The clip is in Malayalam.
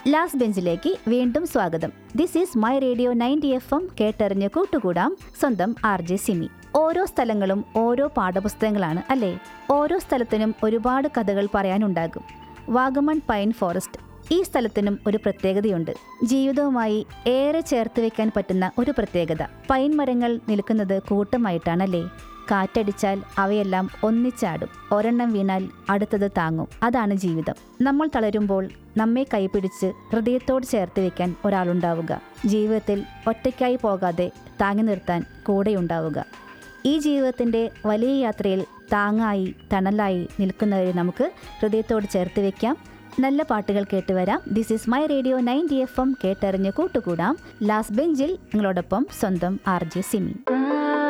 ലാസ്റ്റ് ബെഞ്ചിലേക്ക് വീണ്ടും സ്വാഗതം this is my radio ninety F M കേട്ടറിഞ്ഞ് കൂട്ടുകൂടാം സ്വന്തം ആർ ജെ സിമി ഓരോ സ്ഥലങ്ങളും ഓരോ പാഠപുസ്തകങ്ങളാണ് അല്ലേ ഓരോ സ്ഥലത്തിനും ഒരുപാട് കഥകൾ പറയാനുണ്ടാകും വാഗമൺ പൈൻ ഫോറസ്റ്റ് ഈ സ്ഥലത്തിനും ഒരു പ്രത്യേകതയുണ്ട് ജീവിതവുമായി ഏറെ ചേർത്ത് വെക്കാൻ പറ്റുന്ന ഒരു പ്രത്യേകത പൈൻ മരങ്ങൾ നിൽക്കുന്നത് കൂട്ടമായിട്ടാണല്ലേ കാറ്റടിച്ചാൽ അവയെല്ലാം ഒന്നിച്ചാടും ഒരെണ്ണം വീണാൽ അടുത്തത് താങ്ങും അതാണ് ജീവിതം നമ്മൾ തളരുമ്പോൾ നമ്മെ കൈപിടിച്ച് ഹൃദയത്തോട് ചേർത്ത് വെക്കാൻ ഒരാളുണ്ടാവുക ജീവിതത്തിൽ ഒറ്റയ്ക്കായി പോകാതെ താങ്ങി നിർത്താൻ കൂടെയുണ്ടാവുക ഈ ജീവിതത്തിൻ്റെ വലിയ യാത്രയിൽ താങ്ങായി തണലായി നിൽക്കുന്നവരെ നമുക്ക് ഹൃദയത്തോട് ചേർത്ത് വെക്കാം നല്ല പാട്ടുകൾ കേട്ടുവരാം this is my radio ninety F M കേട്ടറിഞ്ഞ് കൂട്ടുകൂടാം ലാസ്റ്റ് ബെഞ്ചിൽ നിങ്ങളോടൊപ്പം സ്വന്തം ആർ ജെ സിമി